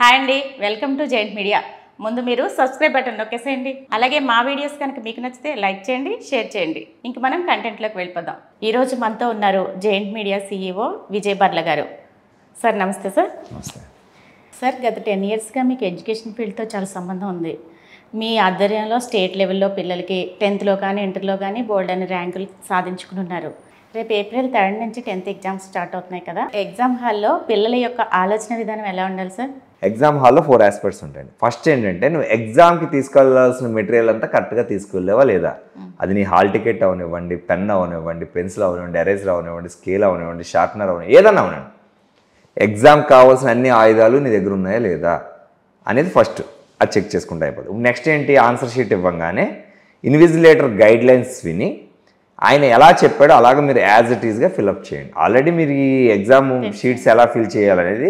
Hi అండి welcome to giant media ముందు మీరు సబ్స్క్రైబ్ బటన్ నొక్కేసేయండి అలాగే మా వీడియోస్ కనుక మీకు నచ్చితే లైక్ చేయండి షేర్ చేయండి ఇంక మనం కంటెంట్లోకి వెళ్ళిపోదాం ఈరోజు మనతో ఉన్నారు giant media CEO Vijay Barla గారు సార్ నమస్తే సార్ నమస్తే సార్ గత టెన్ ఇయర్స్గా మీకు ఎడ్యుకేషన్ ఫీల్డ్తో చాలా సంబంధం ఉంది మీ ఆధ్వర్యంలో స్టేట్ లెవెల్లో పిల్లలకి టెన్త్లో కానీ ఇంటర్లో కానీ బోల్డ్ అని ర్యాంకులు సాధించుకుని ఉన్నారు రేపు ఏప్రిల్ థర్డ్ నుంచి టెన్త్ ఎగ్జామ్స్ స్టార్ట్ అవుతున్నాయి కదా ఎగ్జామ్ హాల్లో పిల్లల యొక్క ఆలోచన విధానం ఎలా ఉండాలి సార్ ఎగ్జామ్ హాల్లో ఫోర్ ఆస్పెక్ట్స్ ఉంటాయండి ఫస్ట్ ఏంటంటే నువ్వు ఎగ్జామ్కి తీసుకెళ్లాల్సిన మెటీరియల్ అంతా కరెక్ట్గా తీసుకెళ్ళావా లేదా అది నీ హాల్ టికెట్ అవనివ్వండి పెన్ అవనివ్వండి పెన్సిల్ అవనివ్వండి ఎరేజర్ అవనివ్వండి స్కేల్ అవనివ్వండి షార్ప్నర్ అవనివ్వండి ఏదన్నా అవనివ్వండి ఎగ్జామ్ కావాల్సిన అన్ని ఆయుధాలు నీ దగ్గర ఉన్నాయా లేదా అనేది ఫస్ట్ అది చెక్ చేసుకుంటే అయిపోతుంది నెక్స్ట్ ఏంటి ఆన్సర్ షీట్ ఇవ్వగానే ఇన్విజిలేటర్ గైడ్ లైన్స్ విని ఆయన ఎలా చెప్పాడో అలాగ మీరు యాజ్ ఇట్ ఈస్గా ఫిల్అప్ చేయండి ఆల్రెడీ మీరు ఈ ఎగ్జామ్ షీట్స్ ఎలా ఫిల్ చేయాలనేది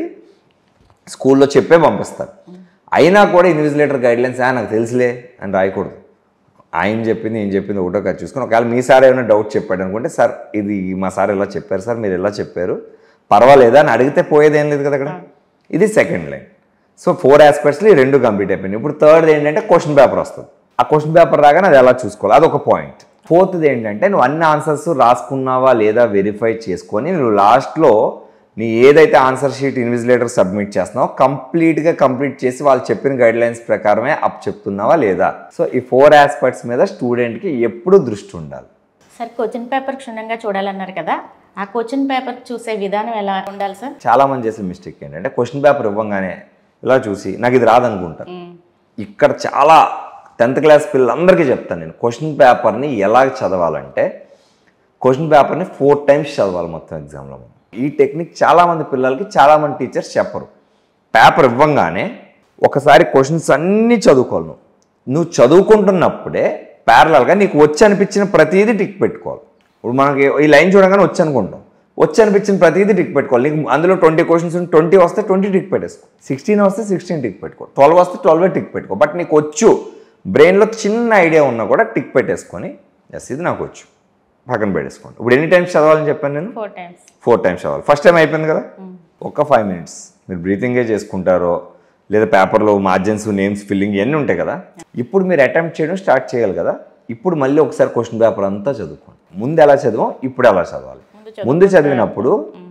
స్కూల్లో చెప్పే పంపిస్తారు అయినా కూడా ఇన్విజిలేటర్ గైడ్లైన్స్ నాకు తెలుసులే అని రాయకూడదు ఆయన చెప్పింది నేను చెప్పింది ఒకటో కాదు చూసుకొని ఒకవేళ మీ సార్ ఏమైనా డౌట్ చెప్పాడు అనుకుంటే సార్ ఇది మా సార్ ఇలా చెప్పారు సార్ మీరు ఇలా చెప్పారు పర్వాలేదా అని అడిగితే పోయేదేం లేదు కదా అక్కడ ఇది సెకండ్ లైన్ సో ఫోర్ ఆస్పెక్ట్స్లో ఈ రెండు కంప్లీట్ అయిపోయినాయి ఇప్పుడు థర్డ్ ఏంటంటే క్వశ్చన్ పేపర్ వస్తుంది ఆ క్వశ్చన్ పేపర్ రాగానే అది ఎలా చూసుకోవాలి అదొక పాయింట్ ఫోర్త్ది ఏంటంటే నువ్వు అన్ని ఆన్సర్స్ రాసుకున్నావా లేదా వెరిఫై చేసుకొని నువ్వు లాస్ట్లో నీ ఏదైతే ఆన్సర్ షీట్ ఇన్విజిలేటర్ సబ్మిట్ చేస్తున్నావో కంప్లీట్గా కంప్లీట్ చేసి వాళ్ళు చెప్పిన గైడ్ లైన్స్ ప్రకారమే అప్ చెప్తున్నావా లేదా సో ఈ ఫోర్ ఆస్పెక్ట్స్ మీద స్టూడెంట్కి ఎప్పుడు దృష్టి ఉండాలి సార్ క్వశ్చన్ పేపర్ క్షుణ్ణంగా చూడాలన్నారు కదా ఆ క్వశ్చన్ పేపర్ చూసే విధానం ఎలా ఉండాలి సార్ చాలామంది చేసే మిస్టేక్ ఏంటంటే క్వశ్చన్ పేపర్ ఇవ్వగానే ఇలా చూసి నాకు ఇది రాదనుకుంటారు ఇక్కడ చాలా టెన్త్ క్లాస్ పిల్లలందరికీ చెప్తాను నేను క్వశ్చన్ పేపర్ని ఎలా చదవాలంటే క్వశ్చన్ పేపర్ని ఫోర్ టైమ్స్ చదవాలి మొత్తం ఎగ్జామ్లో ఈ టెక్నిక్ చాలామంది పిల్లలకి చాలామంది టీచర్స్ చెప్పరు పేపర్ ఇవ్వంగానే ఒకసారి క్వశ్చన్స్ అన్నీ చదువుకోవాలి నువ్వు నువ్వు చదువుకుంటున్నప్పుడే ప్యారలల్గా నీకు వచ్చి అనిపించిన ప్రతిదీ టిక్ పెట్టుకోవాలి ఇప్పుడు మనకి ఈ లైన్ చూడగానే వచ్చి అనుకుంటాం వచ్చి అనిపించిన ప్రతిదీ టిక్ పెట్టుకోవాలి నీకు అందులో ట్వంటీ క్వశ్చన్స్ ట్వంటీ వస్తే ట్వంటీ టిక్ పెట్టేసుకో సిక్స్టీన్ వస్తే సిక్స్టీన్ టిక్ పెట్టుకో ట్వెల్వ్ వస్తే ట్వెల్వ్ టిక్ పెట్టుకో బట్ నీకు వచ్చు బ్రెయిన్లో చిన్న ఐడియా ఉన్నా కూడా టిక్ పెట్టేసుకొని ఎస్ ఇది నాకు వచ్చు పక్కన పెట్టేసుకోండి ఇప్పుడు ఎన్ని టైమ్స్ చదవాలని చెప్పాను నేను ఫోర్ టైమ్స్ ఫోర్ టైమ్స్ చదవాలి ఫస్ట్ టైం అయిపోయింది కదా ఒక్క ఫైవ్ మినిట్స్ మీరు బ్రీతింగే చేసుకుంటారో లేదా పేపర్లో మార్జిన్స్ నేమ్స్ ఫిల్లింగ్ ఇవన్నీ ఉంటాయి కదా ఇప్పుడు మీరు అటెంప్ట్ చేయడం స్టార్ట్ చేయాలి కదా ఇప్పుడు మళ్ళీ ఒకసారి క్వశ్చన్ పేపర్ అంతా చదువుకోండి ముందు ఎలా చదివాం ఇప్పుడు ఎలా చదవాలి ముందు చదివినప్పుడు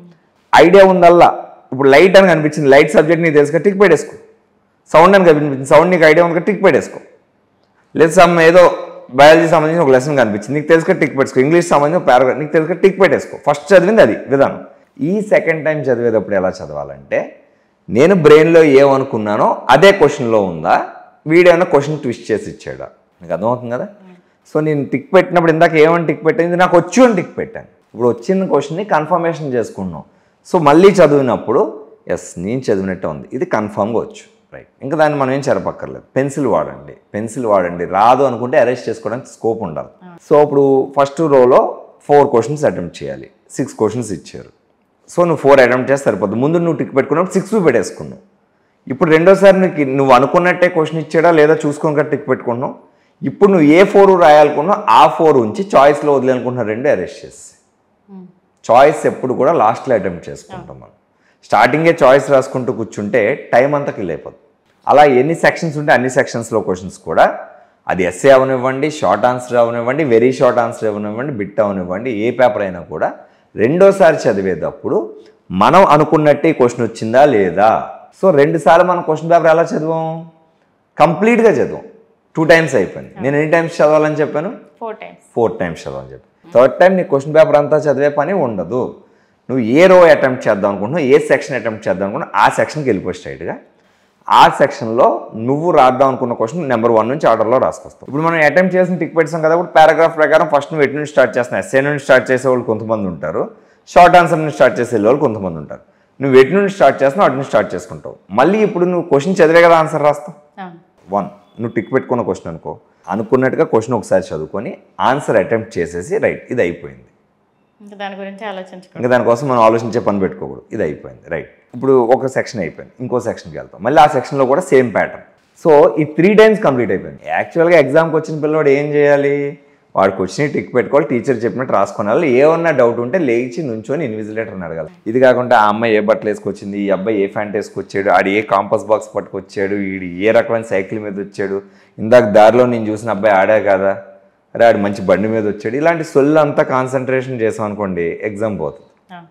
ఐడియా ఉందల్లా ఇప్పుడు లైట్ అని కనిపించింది లైట్ సబ్జెక్ట్ నీకు తెలుసుగా టిక్ పెట్టేసుకో సౌండ్ అని కనిపించింది సౌండ్ నీకు ఐడియా ఉంది టిక్ పెట్టేసుకో లేదు సమ్ ఏదో బయాలజీ సంబంధించిన ఒక లెసన్ కనిపించింది నీకు తెలుసుగా టిక్ పెట్టుకో ఇంగ్లీష్ సంబంధించిన పారాగ్రాఫ్ నీకు తెలుసుగా టిక్ పెట్టేసుకో ఫస్ట్ చదివింది అది విధానం ఈ సెకండ్ టైం చదివేటప్పుడు ఎలా చదవాలంటే నేను బ్రెయిన్లో ఏమనుకున్నానో అదే క్వశ్చన్లో ఉందా వీడేమైనా క్వశ్చన్ ట్విస్ట్ చేసి ఇచ్చాడా మీకు అర్థమవుతుంది కదా సో నేను టిక్ పెట్టినప్పుడు ఇందాక ఏమని టిక్ పెట్టింది నాకు వచ్చు అని టిక్ పెట్టాను ఇప్పుడు వచ్చిన క్వశ్చన్ని కన్ఫర్మేషన్ చేసుకున్నాం సో మళ్ళీ చదివినప్పుడు ఎస్ నేను చదివినట్టే ఉంది ఇది కన్ఫామ్గా వచ్చు రైట్ ఇంకా దాన్ని మనం ఏం చెరపక్కర్లేదు పెన్సిల్ వాడండి పెన్సిల్ వాడండి రాదు అనుకుంటే అరెస్ట్ చేసుకోవడానికి స్కోప్ ఉండాలి సో ఇప్పుడు ఫస్ట్ రోలో ఫోర్ క్వశ్చన్స్ అటెంప్ట్ చేయాలి సిక్స్ క్వశ్చన్స్ ఇచ్చారు సో నువ్వు ఫోర్ అటెంప్ట్ చేస్తే సరిపోద్ది ముందు నువ్వు టిక్ పెట్టుకున్నప్పుడు సిక్స్ పెట్టేసుకున్నావు ఇప్పుడు రెండోసారి నీకు నువ్వు అనుకున్నట్టే క్వశ్చన్ ఇచ్చాడా లేదా చూసుకోక టిక్ పెట్టుకున్నావు ఇప్పుడు నువ్వు ఏ ఫోర్ రాయాలనుకున్నావు ఆ ఫోర్ ఉంచి చాయిస్లో వదిలేనుకుంటున్నా రెండు అరెస్ట్ చేసి చాయిస్ ఎప్పుడు కూడా లాస్ట్లో అటెంప్ట్ చేసుకుంటాం మనం స్టార్టింగే చాయిస్ రాసుకుంటూ కూర్చుంటే టైం అంతా కిల్ అయిపోతుంది అలా ఎన్ని సెక్షన్స్ ఉంటే అన్ని సెక్షన్స్లో క్వశ్చన్స్ కూడా అది ఎస్ఏ అవనివ్వండి షార్ట్ ఆన్సర్ అవనివ్వండి వెరీ షార్ట్ ఆన్సర్ అవనివ్వండి బిట్ అవనివ్వండి ఏ పేపర్ అయినా కూడా రెండోసారి చదివేటప్పుడు మనం అనుకున్నట్టే క్వశ్చన్ వచ్చిందా లేదా సో రెండుసార్లు మనం క్వశ్చన్ పేపర్ ఎలా చదివాం కంప్లీట్గా చదివాం టూ టైమ్స్ అయిపోయింది నేను ఎన్ని టైమ్స్ చదవాలని చెప్పాను ఫోర్ టైమ్స్ ఫోర్ టైమ్స్ చదవాలని చెప్పి థర్డ్ టైం నీ క్వశ్చన్ పేపర్ అంతా చదివే పని ఉండదు నువ్వు ఏ రో అటెంప్ట్ చేద్దాం అనుకుంటున్నావు ఏ సెక్షన్ అటెంప్ట్ చేద్దాం అనుకుంటున్నావు ఆ సెక్షన్కి వెళ్ళిపో స్ట్రైట్గా ఆ సెక్షన్లో నువ్వు రాద్దాం అనుకున్న క్వశ్చన్ నెంబర్ వన్ నుంచి ఆర్డర్లో రాసుకొస్తావు ఇప్పుడు మనం అటెంప్ట్ చేసిన టిక్ పెట్టాం కదా ఇప్పుడు పారాగ్రాఫ్ ప్రకారం ఫస్ట్ నువ్వు ఎటు నుంచి స్టార్ట్ చేస్తున్నావు ఎస్ఏ నుండి స్టార్ట్ చేసే వాళ్ళు కొంతమంది ఉంటారు షార్ట్ ఆన్సర్ నుంచి స్టార్ట్ చేసే వాళ్ళు కొంతమంది ఉంటారు నువ్వు ఎటు నుండి స్టార్ట్ చేస్తున్నావు అటు నుంచి స్టార్ట్ చేసుకుంటావు మళ్ళీ ఇప్పుడు నువ్వు క్వశ్చన్ చదివే కదా ఆన్సర్ రాస్తావు అవును వన్ నువ్వు టిక్ పెట్టుకున్న క్వశ్చన్ అనుకో అనుకున్నట్టుగా క్వశ్చన్ ఒకసారి చదువుకొని ఆన్సర్ అటెంప్ట్ చేసేసి రైట్ ఇది అయిపోయింది ఇంకా దాని గురించి ఆలోచించుకోండి ఇంకా దానికోసం మనం ఆలోచించే పని పెట్టుకోకూడదు ఇది అయిపోయింది రైట్ ఇప్పుడు ఒక సెక్షన్ అయిపోయింది ఇంకో సెక్షన్కి వెళ్తాం మళ్ళీ ఆ సెక్షన్లో కూడా సేమ్ ప్యాటర్న్ సో ఈ త్రీ టైమ్స్ కంప్లీట్ అయిపోయింది యాక్చువల్గా ఎగ్జామ్కి వచ్చిన పిల్లవాడు ఏం చేయాలి వాడికి వచ్చిన టిక్ పెట్టుకోవాలి టీచర్ చెప్పినట్టు రాసుకోవాలి ఏమన్నా డౌట్ ఉంటే లేచి నుంచొని ఇన్విజిలేటర్ని అడగాలి ఇది కాకుండా ఆ అమ్మాయి ఏ బట్టలు వేసుకొచ్చింది ఈ అబ్బాయి ఏ ఫ్యాంట్ వేసుకొచ్చాడు ఆడు ఏ కాంపస్ బాక్స్ పట్టుకొచ్చాడు వీడు ఏ రకమైన సైకిల్ మీద వచ్చాడు ఇందాక దారిలో నేను చూసిన అబ్బాయి ఆడా కదా అరే ఆడు మంచి బండి మీద వచ్చాడు ఇలాంటి సొల్లు అంతా కాన్సన్ట్రేషన్ చేసాం అనుకోండి ఎగ్జామ్ పోతుంది అవును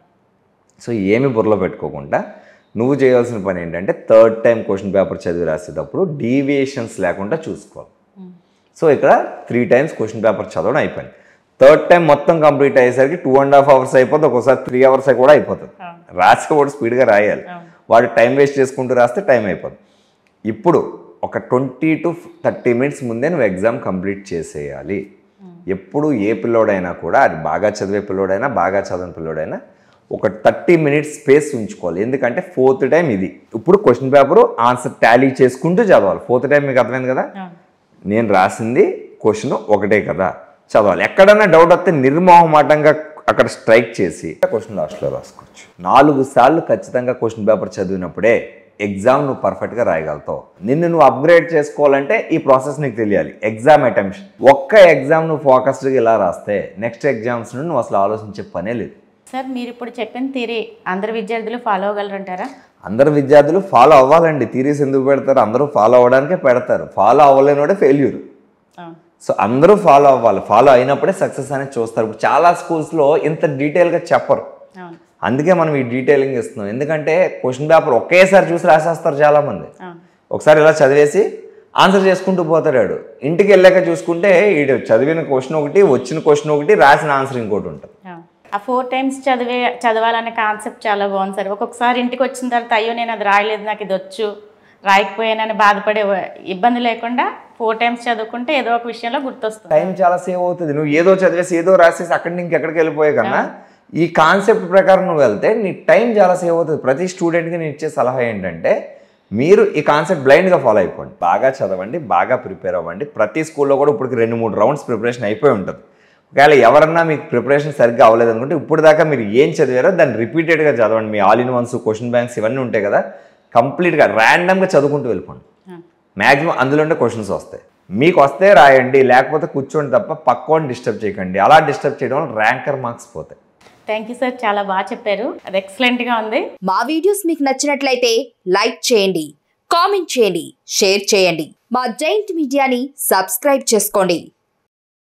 సో ఏమి బుర్రలో పెట్టుకోకుండా నువ్వు చేయాల్సిన పని ఏంటంటే థర్డ్ టైం క్వశ్చన్ పేపర్ చదివి రాసేటప్పుడు డీవియేషన్స్ లేకుండా చూసుకోవాలి సో ఇక్కడ త్రీ టైమ్స్ క్వశ్చన్ పేపర్ చదవడం అయిపోయింది థర్డ్ టైం మొత్తం కంప్లీట్ అయ్యేసరికి టూ అండ్ హాఫ్ అవర్స్ అయిపోతుంది ఒక్కోసారి త్రీ అవర్స్ కూడా అయిపోతుంది అవును. రాసే కూడా స్పీడ్గా రాయాలి అవును. వాడు టైం వేస్ట్ చేసుకుంటూ రాస్తే టైం అయిపోతుంది ఇప్పుడు ఒక ట్వంటీ టు థర్టీ మినిట్స్ ముందే నువ్వు ఎగ్జామ్ కంప్లీట్ చేసేయాలి ఎప్పుడు ఏ పిల్లోడైనా కూడా అది బాగా చదివే పిల్లోడైనా బాగా చదవని పిల్లోడైనా ఒక థర్టీ మినిట్స్ స్పేస్ ఉంచుకోవాలి ఎందుకంటే ఫోర్త్ టైం ఇది ఇప్పుడు క్వశ్చన్ పేపర్ ఆన్సర్ టాలీ చేసుకుంటూ చదవాలి ఫోర్త్ టైం మీకు అర్థమైంది కదా అవును నేను రాసింది క్వశ్చన్ ఒకటే కదా చదవాలి ఎక్కడన్నా డౌట్ వస్తే నిర్మోహమాటంగా అక్కడ స్ట్రైక్ చేసి క్వశ్చన్ లాస్ట్లో రాసుకోవచ్చు నాలుగు సార్లు ఖచ్చితంగా క్వశ్చన్ పేపర్ చదివినప్పుడే ఎగ్జామ్ నువ్వు పర్ఫెక్ట్గా రాయగలుగుతావు నిన్ను నువ్వు అప్గ్రేడ్ చేసుకోవాలంటే ఈ ప్రాసెస్ నీకు తెలియాలి ఎగ్జామ్ అటెంప్షన్ ఒక్క ఎగ్జామ్ నువ్వు ఫోకస్డ్గా ఇలా రాస్తే నెక్స్ట్ ఎగ్జామ్స్ నుండి నువ్వు అసలు ఆలోచించే పనే లేదు సార్ మీరు ఇప్పుడు చెప్పిన థియరీ అందరు విద్యార్థులు ఫాలో అవ్వగలరంటారా అందరు విద్యార్థులు ఫాలో అవ్వాలండి థీరీస్ ఎందుకు పెడతారు అందరూ ఫాలో అవ్వడానికే పెడతారు ఫాలో అవ్వలేనివాడే ఫెయిల్యూర్ అవును సో అందరూ ఫాలో అవ్వాలి ఫాలో అయినప్పుడే సక్సెస్ అనేది చూస్తారు ఇప్పుడు చాలా స్కూల్స్లో ఇంత డీటెయిల్గా చెప్పరు అవును అందుకే మనం ఈ డీటెయిలింగ్ ఇస్తున్నాం ఎందుకంటే క్వశ్చన్ పేపర్ ఒకేసారి చూసి రాసేస్తారు చాలామంది అవును ఒకసారి ఇలా చదివేసి ఆన్సర్ చేసుకుంటూ పోతాడు ఇంటికి వెళ్ళాక చూసుకుంటే ఈడు చదివిన క్వశ్చన్ ఒకటి వచ్చిన క్వశ్చన్ ఒకటి రాసిన ఆన్సర్ ఇంకోటి ఉంటుంది అవును. ఆ ఫోర్ టైమ్స్ చదివే చదవాలనే కాన్సెప్ట్ చాలా బాగుంది సార్ ఒక్కొక్కసారి ఇంటికి వచ్చిన తర్వాత అయ్యో నేను అది రాయలేదు నాకు ఇది వచ్చు రాయకపోయానని బాధపడే ఇబ్బంది లేకుండా ఫోర్ టైమ్స్ చదువుకుంటే ఏదో ఒక విషయంలో గుర్తొస్తుంది టైం చాలా సేవ్ అవుతుంది నువ్వు ఏదో చదివేసి ఏదో రాసేసి అక్కడి నుంచి ఇంకెక్కడికి వెళ్ళిపోయే కన్నా ఈ కాన్సెప్ట్ ప్రకారం నువ్వు వెళ్తే నీ టైం చాలా సేవ్ అవుతుంది ప్రతి స్టూడెంట్కి నేను ఇచ్చే సలహా ఏంటంటే మీరు ఈ కాన్సెప్ట్ బ్లైండ్గా ఫాలో అయిపోండి బాగా చదవండి బాగా ప్రిపేర్ అవ్వండి ప్రతి స్కూల్లో కూడా ఇప్పటికి రెండు మూడు రౌండ్స్ ప్రిపరేషన్ అయిపోయి ఉంటుంది ఒకవేళ ఎవరన్నా మీకు ప్రిపరేషన్ సరిగ్గా అవ్వలేదు అనుకుంటే ఇప్పుడు దాకా మీరు ఏం చదివారో దాన్ని రిపీటెడ్గా చదవండి మీ all in once question banks ఇవన్నీ ఉంటాయి కదా కంప్లీట్గా ర్యాండమ్గా చదువుకుంటూ వెళ్ళిపోండి అవును. మ్యాక్సిమం అందులో ఉండే క్వశ్చన్స్ వస్తాయి మీకు వస్తే రాయండి లేకపోతే కూర్చోండి తప్ప పక్కోని డిస్టర్బ్ చేయకండి అలా డిస్టర్బ్ చేయడం వల్ల ర్యాంకర్ మార్క్స్ పోతాయి థ్యాంక్ యూ సార్ చాలా బాగా చెప్పారు అది ఎక్సలెంట్గా ఉంది మా వీడియోస్ మీకు నచ్చినట్లయితే లైక్ చేయండి కామెంట్ చేయండి షేర్ చేయండి మా జైంట్ మీడియాని సబ్స్క్రైబ్ చేసుకోండి